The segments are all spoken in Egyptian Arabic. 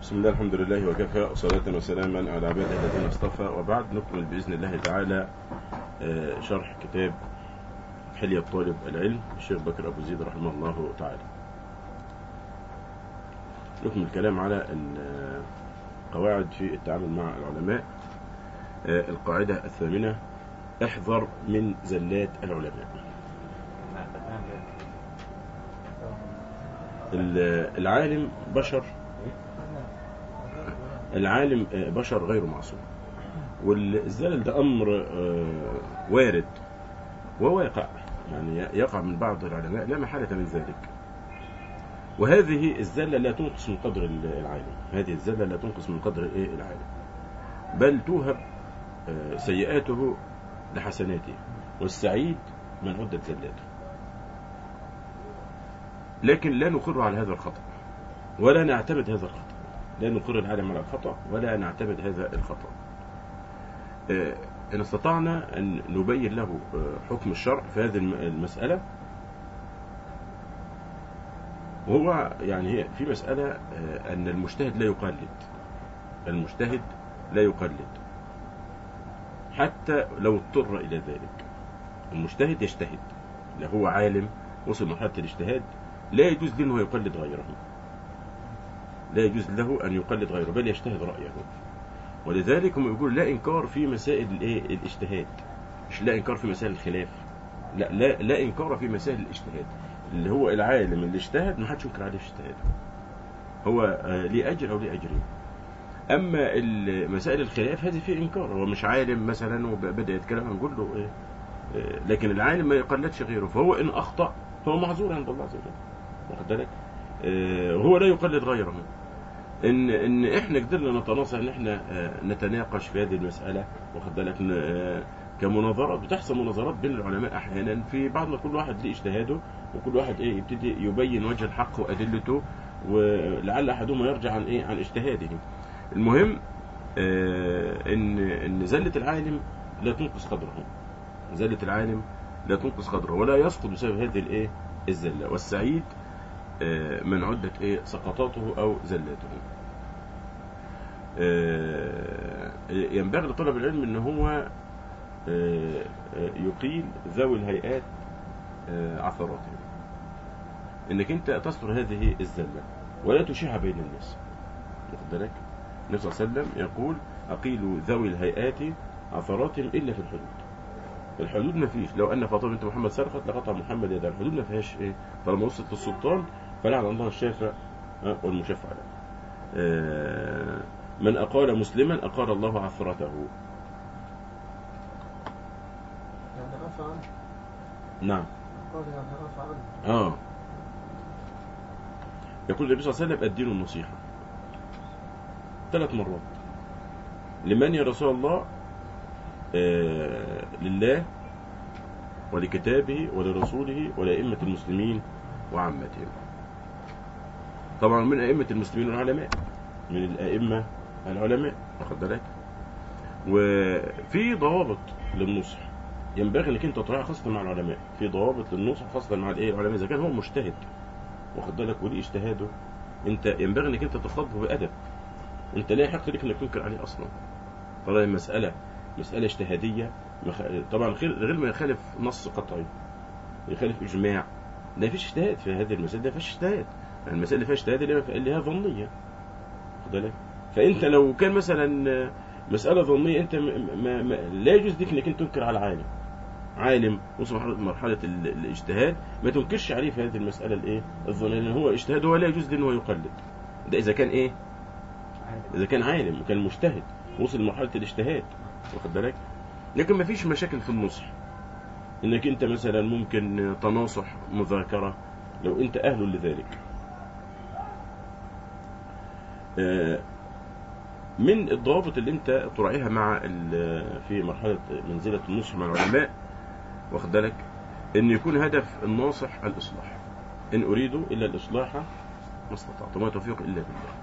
بسم الله الحمد لله وكفى وصلاة وسلاما على عباده الذين اصطفى وبعد نكمل بإذن الله تعالى آه، شرح كتاب حلية طالب العلم الشيخ بكر أبو زيد رحمه الله تعالى نكمل الكلام على القواعد في التعامل مع العلماء آه، القاعدة الثامنة احذر من زلات العلماء ال- العالم بشر العالم آه، بشر غير معصوم والزلل ده امر آه، وارد وواقع يعني يقع من بعض العلماء لا محالة من ذلك وهذه الزلة لا تنقص من قدر العالم هذه الزلة لا تنقص من قدر ايه العالم بل توهب آه، سيئاته لحسناته والسعيد من عدت زلاته لكن لا نقر على هذا الخطأ ولا نعتمد هذا الخطأ لا نقر العالم على الخطأ ولا نعتمد هذا الخطأ آه، إن استطعنا أن نبين له آه، حكم الشرع في هذه الم- المسألة وهو يعني هي في مسألة آه، أن المجتهد لا يقلد المجتهد لا يقلد حتى لو اضطر إلى ذلك المجتهد يجتهد لا هو عالم وصل مرحلة الاجتهاد لا يجوز له أنه يقلد غيره لا يجوز له أن يقلد غيره بل يجتهد رأيه ولذلك هم يقول لا إنكار في مسائل الإيه؟ الاجتهاد مش لا إنكار في مسائل الخلاف لا لا لا إنكار في مسائل الاجتهاد اللي هو العالم اللي اجتهد ما حدش ينكر عليه في اجتهاده هو آه، ليه أجر أو ليه أجرين أما ال- مسائل الخلاف هذه فيه إنكار هو مش عالم مثلا وبدأ يتكلم هنقول له إيه آه، لكن العالم ما يقلدش غيره فهو إن أخطأ فهو معذور عند الله عز وجل واخد بالك آه، هو لا يقلد غيره ان ان احنا قدرنا نتناصح ان احنا آه، نتناقش في هذه المساله واخد بالك ن- آه، كمناظرات بتحصل مناظرات بين العلماء احيانا في بعض ما كل واحد ليه اجتهاده وكل واحد ايه يبتدي يبين وجه الحق وادلته ولعل احدهما يرجع عن ايه عن اجتهاده المهم آه، ان ان زله العالم لا تنقص قدره زله العالم لا تنقص قدره ولا يسقط بسبب هذه الايه الزله والسعيد آه، من عدة ايه سقطاته او زلاته آه، ينبغي لطلب العلم ان هو آه، آه، يقيل ذوي الهيئات آه، عثراتهم انك انت تستر هذه الزلة ولا تشيعها بين الناس واخد بالك النبي صلى الله عليه وسلم يقول اقيلوا ذوي الهيئات عثراتهم الا في الحدود الحدود ما فيش لو ان فاطمه بنت محمد سرقت لقطع محمد يدها الحدود ما فيهاش ايه طالما وصلت للسلطان فلعن الله الشافع آه، والمشفع له آه، من أقال مسلما أقال الله عثرته يعني عفى عنه نعم قال يعني عفى عنه آه يقول النبي صلى الله عليه وسلم الدين النصيحة ثلاث مرات لمن يا رسول الله آه لله ولكتابه ولرسوله ولأئمة المسلمين وعامتهم طبعا من أئمة المسلمين والعلماء من الأئمة العلماء واخد بالك وفي ضوابط للنصح ينبغي انك انت تراعي خاصة مع العلماء في ضوابط للنصح خاصة مع الايه العلماء اذا كان هو مجتهد واخد بالك وليه اجتهاده انت ينبغي انك انت تخاطبه بأدب انت لا يحق لك انك تنكر عليه اصلا طبعا المسألة مسألة اجتهادية مخ... طبعا غير غير ما يخالف نص قطعي يخالف اجماع لا فيش اجتهاد في هذه المسألة ده فيش اجتهاد يعني المسألة اللي فيها اجتهاد اللي ما- اللي هي ظنية واخد بالك فانت لو كان مثلا مسألة ظنية انت م- ما ما لا يجوز لك انك انت تنكر على عالم عالم وصل مرحلة- مرحلة ال- الاجتهاد ما تنكرش عليه في هذه المسألة الايه الظنية لان هو اجتهاد هو لا يجوز له ان هو يقلد ده اذا كان ايه اذا كان عالم وكان مجتهد وصل لمرحلة الاجتهاد واخد بالك لكن ما فيش مشاكل في النصح انك انت مثلا ممكن تناصح مذاكرة لو انت اهل لذلك آه، من الضوابط اللي انت تراعيها مع ال- في مرحلة منزلة النصح مع العلماء واخد بالك ان يكون هدف الناصح الاصلاح ان اريد الا الاصلاح ما استطعت وما توفيق الا بالله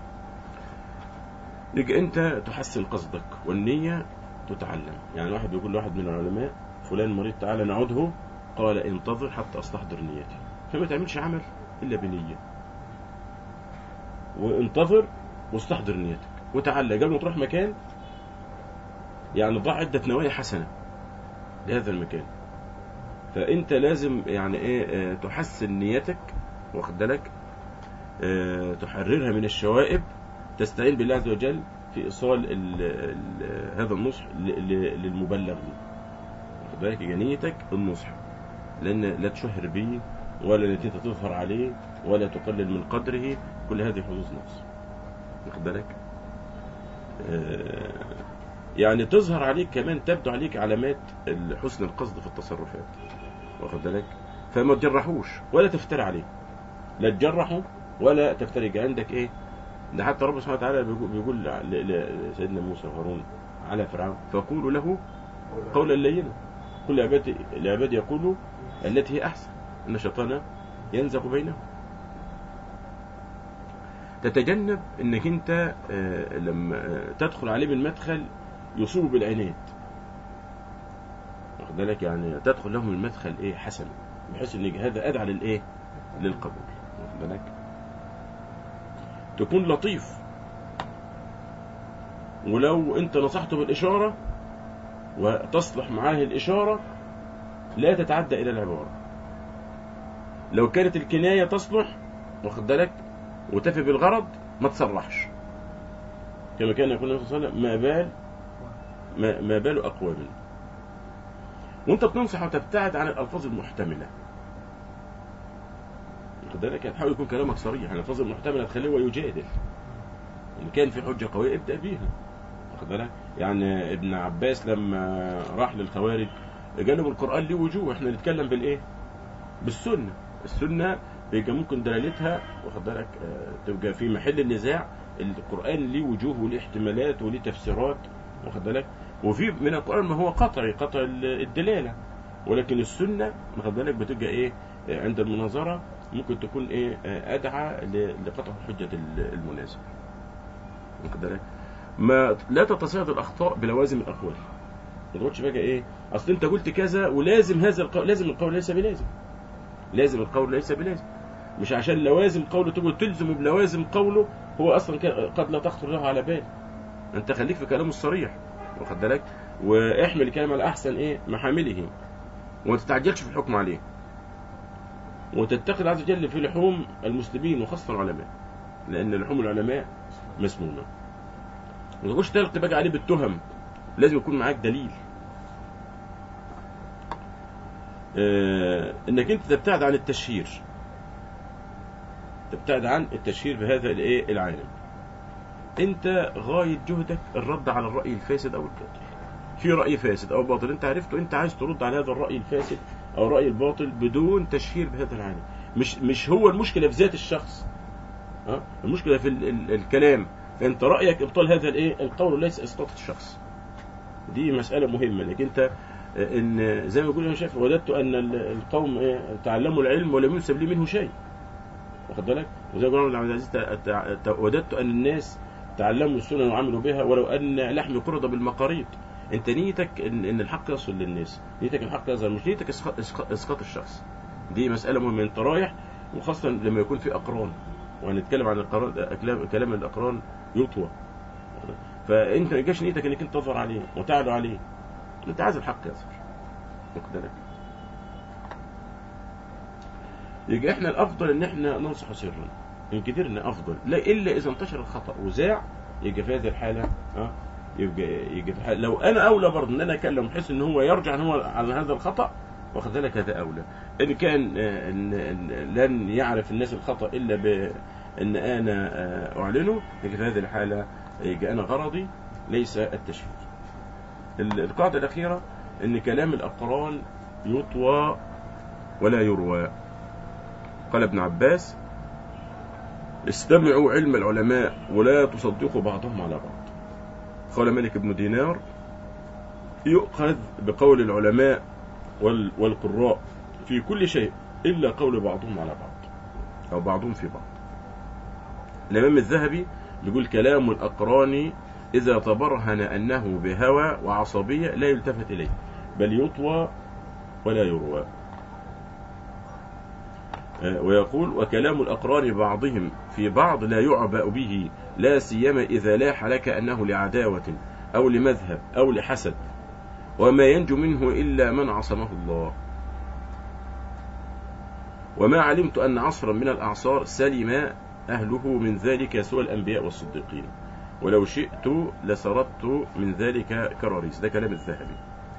يجي انت تحسن قصدك والنية تتعلم يعني واحد بيقول لواحد من العلماء فلان مريض تعالى نعوده قال انتظر حتى استحضر نيتي فما تعملش عمل الا بنية وانتظر واستحضر نيتك وتعالى قبل ما تروح مكان يعني ضع عدة نوايا حسنة لهذا المكان فأنت لازم يعني إيه آه، تحسن نيتك واخد بالك آه، تحررها من الشوائب تستعين بالله عز وجل في إيصال ال ال هذا النصح ل- ل- للمبلغ واخد بالك يبقى نيتك النصح لأن لا تشهر به ولا التي تظهر عليه ولا تقلل من قدره كل هذه حظوظ نفس واخد بالك آه، يعني تظهر عليك كمان تبدو عليك علامات حسن القصد في التصرفات واخد بالك فما تجرحوش ولا تفتري عليه لا تجرحه ولا تفتري يبقى عندك ايه ده حتى ربنا سبحانه وتعالى بيقول, بيقول ل- لسيدنا موسى وهارون على فرعون فقولوا له قولا لينا كل عباد العباد يقولوا التي هي احسن ان الشيطان ينزغ بينهم تتجنب انك انت آه، لما آه، تدخل عليه من مدخل يصيب بالعناد واخد بالك يعني تدخل له من مدخل ايه حسن بحيث ان هذا ادعى للايه للقبول واخد بالك تكون لطيف ولو انت نصحته بالاشاره وتصلح معاه الاشاره لا تتعدى الى العباره لو كانت الكنايه تصلح واخد بالك وتفي بالغرض ما تصرحش كما كان يقول النبي صلى الله عليه وسلم ما بال ما, ما بال اقوام وانت بتنصح وتبتعد عن الالفاظ المحتمله واخد بالك هتحاول يكون كلامك صريح يعني الالفاظ المحتمله تخليه هو يجادل ان كان في حجه قويه ابدا بيها واخد بالك يعني ابن عباس لما راح للخوارج جانب القران ليه وجوه احنا نتكلم بالايه بالسنه السنه بيبقى ممكن دلالتها واخد بالك آه، تبقى في محل النزاع القران ليه وجوه وليه احتمالات وليه تفسيرات واخد بالك وفي من القران ما هو قطعي قطع ال- الدلاله ولكن السنه واخد بالك بتبقى ايه آه، عند المناظره ممكن تكون ايه آه، ادعى ل- لقطع حجه ال- المنازع واخد بالك ما لا تتصيد الاخطاء بلوازم الاقوال ما تقولش بقى ايه اصل انت قلت كذا ولازم هذا القول لازم القول ليس بلازم لازم القول ليس بلازم مش عشان لوازم قوله تقول تلزم بلوازم قوله هو اصلا ك- قد لا تخطر له على بال انت خليك في كلامه الصريح واخد بالك واحمل الكلام على احسن ايه محامله وما تتعجلش في الحكم عليه وتتخذ عز وجل في لحوم المسلمين وخاصه العلماء لان لحوم العلماء مسمومه ما تقولش تلقي بقى عليه بالتهم لازم يكون معاك دليل آه، انك انت تبتعد عن التشهير تبتعد عن التشهير بهذا الايه العالم انت غايه جهدك الرد على الراي الفاسد او الباطل في راي فاسد او باطل انت عرفته انت عايز ترد على هذا الراي الفاسد او الراي الباطل بدون تشهير بهذا العالم مش مش هو المشكله في ذات الشخص ها المشكله في ال ال الكلام فانت رايك ابطال هذا الايه القول وليس اسقاط الشخص دي مساله مهمه انك انت ان زي ما يقول الشافعي وددت ان ال- القوم إيه، تعلموا العلم ولم ينسب لي منه شيء واخد بالك وزي ما قال عبد العزيز ت- ت- ت- وددت ان الناس تعلموا السنن وعملوا بها ولو ان لحم قرض بالمقاريض انت نيتك ان, إن الحق يصل للناس نيتك الحق يظهر مش نيتك إسقاط- إسقاط اسقاط الشخص دي مساله مهمه انت رايح وخاصه لما يكون في اقران وهنتكلم عن القران كلام كلام الاقران يطوى فانت ما يجيش نيتك انك انت تظهر عليه وتعلو عليه انت عايز الحق يظهر واخد بالك يبقى احنا الافضل ان احنا ننصح سرا ان قدرنا افضل لا الا اذا انتشر الخطا وذاع يبقى في هذه الحاله ها يبقى يبقى في حالة لو انا اولى برضه ان انا اكلم بحيث ان هو يرجع ان هو على هذا الخطا واخد بالك هذا اولى ان كان آه، إن إن لن يعرف الناس الخطا الا بان انا آه، اعلنه يبقى في هذه الحاله يبقى انا غرضي ليس التشهير ال- القاعده الاخيره ان كلام الاقران يطوى ولا يروى قال ابن عباس استمعوا علم العلماء ولا تصدقوا بعضهم على بعض قال مالك بن دينار يؤخذ بقول العلماء وال- والقراء في كل شيء إلا قول بعضهم على بعض أو بعضهم في بعض الإمام الذهبي بيقول كلام الأقران إذا تبرهن أنه بهوى وعصبية لا يلتفت إليه بل يطوى ولا يروى آه، ويقول وكلام الأقران بعضهم في بعض لا يعبأ به لا سيما إذا لاح لك أنه لعداوة أو لمذهب أو لحسد وما ينجو منه إلا من عصمه الله وما علمت أن عصرا من الأعصار سلم أهله من ذلك سوى الأنبياء والصديقين ولو شئت لسردت من ذلك كراريس ده كلام الذهبي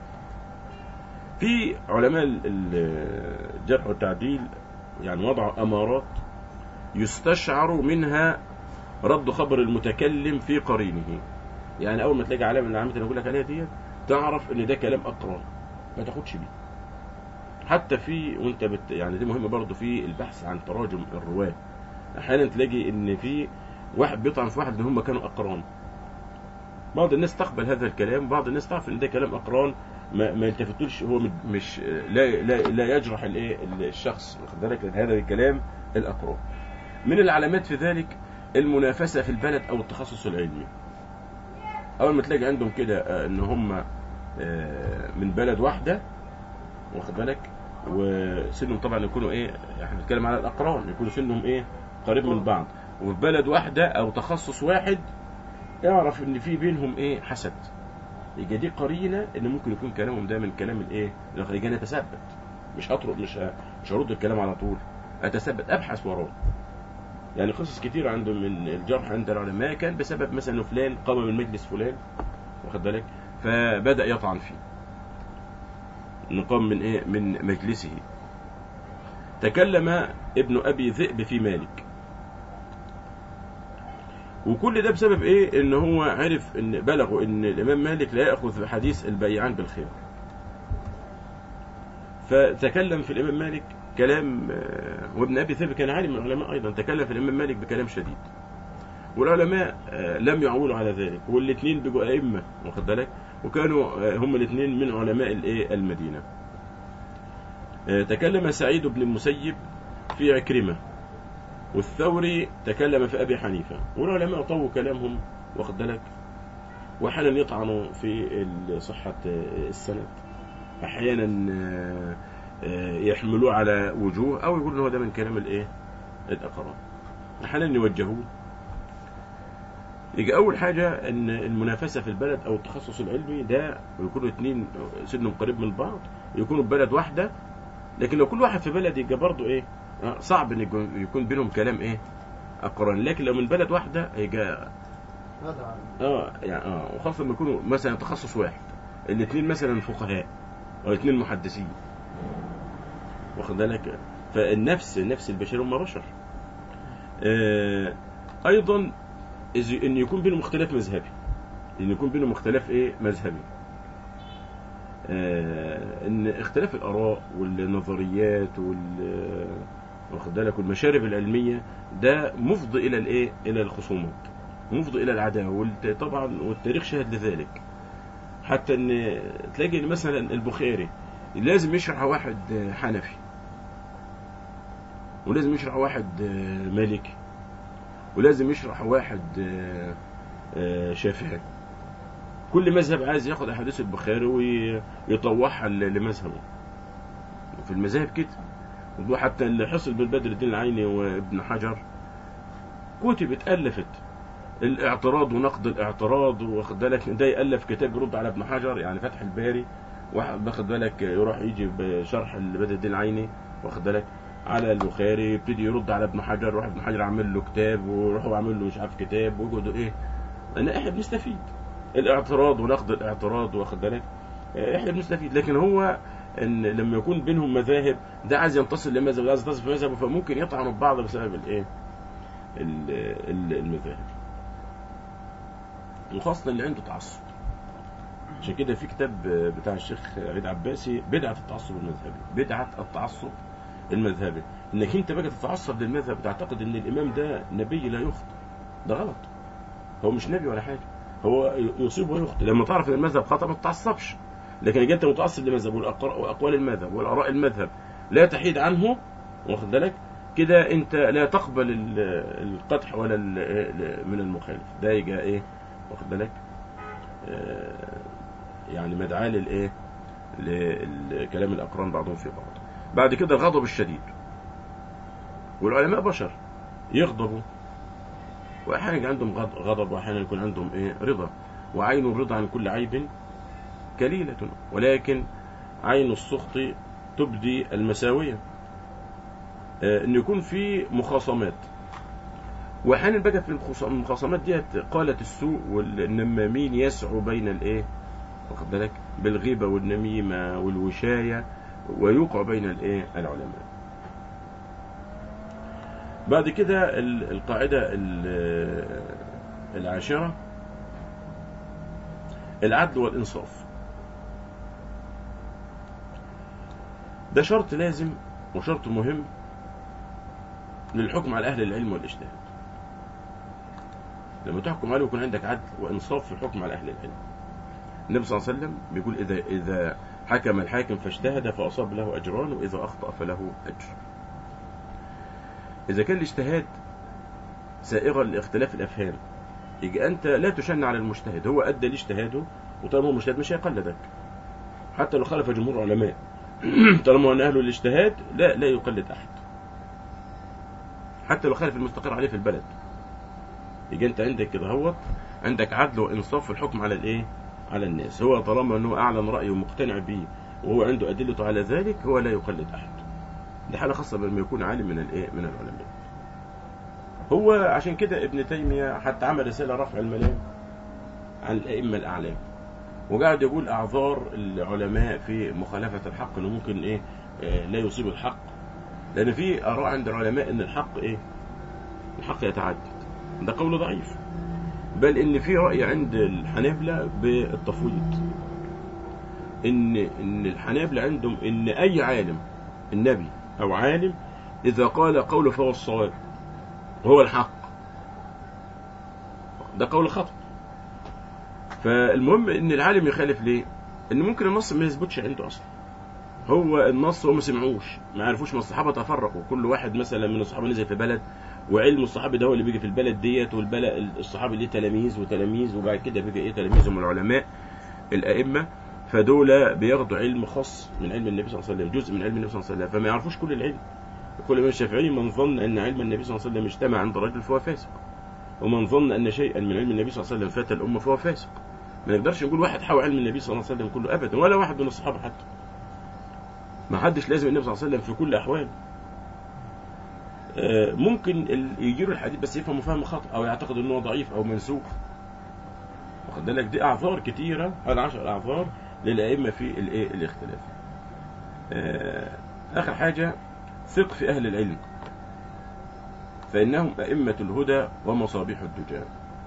في علماء ال- ال- الجرح والتعديل يعني وضعوا أمارات يستشعر منها رد خبر المتكلم في قرينه يعني أول ما تلاقي علامة من العلامات اللي بقول لك عليها ديت تعرف إن ده كلام أقران ما تاخدش بيه حتى في وانت بت يعني دي مهمه برضه في البحث عن تراجم الرواه احيانا تلاقي ان في واحد بيطعن في واحد ان هم كانوا اقران بعض الناس تقبل هذا الكلام بعض الناس تعرف ان ده كلام اقران ما, ما يلتفتوش هو م- مش لا لا, لا يجرح الايه الشخص واخد بالك لأن هذا الكلام الاقران من العلامات في ذلك المنافسه في البلد او التخصص العلمي اول ما تلاقي عندهم كده آه، ان هم آه، من بلد واحده واخد بالك وسنهم طبعا يكونوا ايه احنا بنتكلم على الاقران يكونوا سنهم ايه قريب من بعض وفي بلد واحده او تخصص واحد اعرف ان في بينهم ايه حسد يبقى دي قرينه ان ممكن يكون كلامهم ده من كلام الايه يجي انا اتثبت مش هطرق مش ه- مش هرد الكلام على طول اتثبت ابحث وراه يعني قصص كتير عندهم من الجرح عند العلماء كان بسبب مثلا إنه فلان قام من مجلس فلان واخد بالك فبدا يطعن فيه نقام من ايه من مجلسه تكلم ابن ابي ذئب في مالك وكل ده بسبب ايه ان هو عرف ان بلغوا ان الامام مالك لا ياخذ حديث البيعان بالخير فتكلم في الامام مالك كلام آه، وابن ابي ذئب كان عالم من العلماء ايضا تكلم في الامام مالك بكلام شديد والعلماء آه، لم يعولوا على ذلك والاثنين بقوا ائمه واخد بالك وكانوا آه، هم الاثنين من علماء الايه المدينه آه، تكلم سعيد بن المسيب في عكرمه والثوري تكلم في ابي حنيفه والعلماء طووا كلامهم واخد بالك واحيانا يطعنوا في صحه آه، السند احيانا آه، آه، يحملوه على وجوه او يقولوا ان هو ده من كلام الايه الاقران احيانا يوجهوه يجي اول حاجه ان المنافسه في البلد او التخصص العلمي ده يكونوا اثنين سنهم قريب من بعض يكونوا في بلد واحده لكن لو كل واحد في بلد يبقى برضه ايه آه، صعب ان يكون- يكون بينهم كلام ايه اقران لكن لو من بلد واحده يبقى هذا عالم اه يعني اه وخاصه لما يكونوا مثلا تخصص واحد الاثنين مثلا فقهاء او الاثنين محدثين واخد بالك فالنفس النفس البشري هم بشر آه ايضا إذ- ان يكون بينهم اختلاف مذهبي ان يكون بينهم اختلاف ايه مذهبي آه ان اختلاف الاراء والنظريات وال واخد بالك والمشارب العلميه ده مفضي الى الايه الى الخصومات مفضي الى العداوه طبعا والتاريخ شهد لذلك حتى ان تلاقي إن مثلا البخاري لازم يشرح واحد حنفي ولازم يشرح واحد مالكي ولازم يشرح واحد شافعي كل مذهب عايز ياخد احاديث البخاري ويطوعها لمذهبه في المذاهب كده وحتى اللي حصل بين بدر الدين العيني وابن حجر كتب اتألفت الاعتراض ونقد الاعتراض واخد بالك ده يألف كتاب يرد على ابن حجر يعني فتح الباري واحد واخد بالك يروح يجي بشرح بدر الدين العيني واخد بالك على البخاري يبتدي يرد على ابن حجر يروح ابن حجر عامل له كتاب ويروحوا عامل له مش عارف كتاب ويقعدوا ايه انا احنا بنستفيد الاعتراض ونقد الاعتراض واخد بالك احنا بنستفيد لكن هو ان لما يكون بينهم مذاهب ده عايز ينتصر لمذهب ده عايز ينتصر في مذهبه فممكن يطعنوا ببعض بسبب الايه المذاهب وخاصة اللي عنده تعصب عشان كده في كتاب بتاع الشيخ عيد عباسي بدعة التعصب المذهبي بدعة التعصب المذهبي انك انت بقى تتعصب للمذهب تعتقد ان الامام ده نبي لا يخطئ ده غلط هو مش نبي ولا حاجة هو يصيب ويخطئ لما تعرف ان المذهب خطأ ما تتعصبش لكن اذا انت متعصب للمذهب واقوال المذهب والاراء المذهب لا تحيد عنه واخد بالك كده انت لا تقبل القدح ولا من المخالف ده يجي ايه واخد بالك آه يعني مدعاة للايه لكلام الاقران بعضهم في بعض بعد كده الغضب الشديد والعلماء بشر يغضبوا واحيانا يكون عندهم غض- غضب واحيانا يكون عندهم ايه رضا وعين الرضا عن كل عيب كليلة ولكن عين السخط تبدي المساوية آه، ان يكون في مخاصمات واحيانا بقى في الخص- المخاصمات ديت قالت السوء والنمامين يسعوا بين الايه واخد بالك بالغيبه والنميمه والوشايه ويوقع بين الايه العلماء بعد كده ال- القاعده ال- العاشره العدل والانصاف ده شرط لازم وشرط مهم للحكم على اهل العلم والاجتهاد لما تحكم عليه يكون عندك عدل وانصاف في الحكم على اهل العلم النبي صلى الله عليه وسلم بيقول اذا اذا حكم الحاكم فاجتهد فاصاب له اجران واذا اخطا فله اجر اذا كان الاجتهاد سائغا لاختلاف الافهام يجي انت لا تشن على المجتهد هو ادى لاجتهاده وطالما هو مجتهد مش هيقلدك حتى لو خالف جمهور علماء طالما ان اهله الاجتهاد لا لا يقلد احد حتى لو خالف المستقر عليه في البلد يجي انت عندك كده هوت عندك عدل وانصاف في الحكم على الايه على الناس هو طالما انه اعلن رايه ومقتنع به وهو عنده ادلته على ذلك هو لا يقلد احد دي حاله خاصه لما يكون عالم من الايه من العلماء هو عشان كده ابن تيميه حتى عمل رساله رفع الملام عن الائمه الاعلام وقاعد يقول اعذار العلماء في مخالفه الحق انه ممكن ايه آه، لا يصيب الحق لان في اراء عند العلماء ان الحق ايه الحق يتعدد ده قول ضعيف بل ان في راي عند الحنابلة بالتفويض ان ان الحنابلة عندهم ان اي عالم النبي او عالم اذا قال قول فهو الصواب وهو الحق ده قول خطأ فالمهم ان العالم يخالف ليه ان ممكن النص ما يثبتش عنده اصلا هو النص هو ما سمعوش ما عرفوش ما الصحابه تفرقوا كل واحد مثلا من الصحابه نزل في بلد وعلم الصحابي ده هو اللي بيجي في البلد ديت والبلد الصحابي ليه تلاميذ وتلاميذ وبعد كده بيجي ايه تلاميذهم العلماء الائمه فدول بياخدوا علم خاص من علم النبي صلى الله عليه وسلم جزء من علم النبي صلى الله عليه وسلم فما يعرفوش كل العلم يقول الامام الشافعي من ظن ان علم النبي صلى الله عليه وسلم اجتمع عند رجل فهو فاسق ومن ظن ان شيئا من علم النبي صلى الله عليه وسلم فات الامه فهو فاسق ما نقدرش نقول واحد حوى علم النبي صلى الله عليه وسلم كله ابدا ولا واحد من الصحابه حتى ما حدش لازم النبي صلى الله عليه وسلم في كل احواله آه، ممكن ال- يجيله الحديث بس يفهمه فهم خطأ او يعتقد ان هو ضعيف او منسوخ واخد بالك دي اعذار كتيره هذا عشر اعذار للائمه في الايه الاختلاف آه، اخر حاجه ثق في اهل العلم فانهم ائمه الهدى ومصابيح الدجى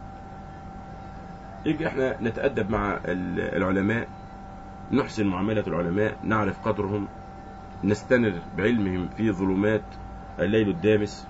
يجي احنا نتادب مع ال- العلماء نحسن معامله العلماء نعرف قدرهم نستنر بعلمهم في ظلمات الليل الدامس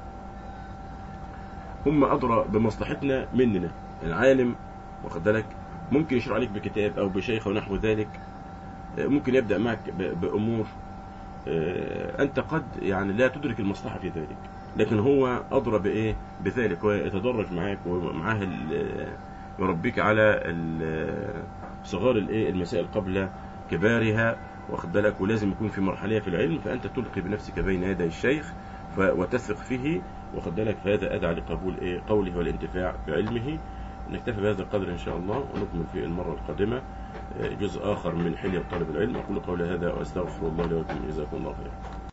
هم أدرى بمصلحتنا مننا العالم واخد بالك ممكن يشرع عليك بكتاب أو بشيخ ونحو ذلك آه، ممكن يبدأ معك ب- بأمور آه، أنت قد يعني لا تدرك المصلحة في ذلك لكن هو أدرى بإيه بذلك هو يتدرج معاك ومعاه ال- يربيك على ال- صغار الإيه المسائل قبل كبارها واخد بالك ولازم يكون في مرحلية في العلم فأنت تلقي بنفسك بين يدي الشيخ ف- وتثق فيه واخد بالك فهذا أدعى لقبول إيه قوله والانتفاع بعلمه نكتفي بهذا القدر إن شاء الله ونكمل في المرة القادمة آه، جزء آخر من حلية طالب العلم أقول قولي هذا وأستغفر الله لي ولكم جزاكم الله خيرا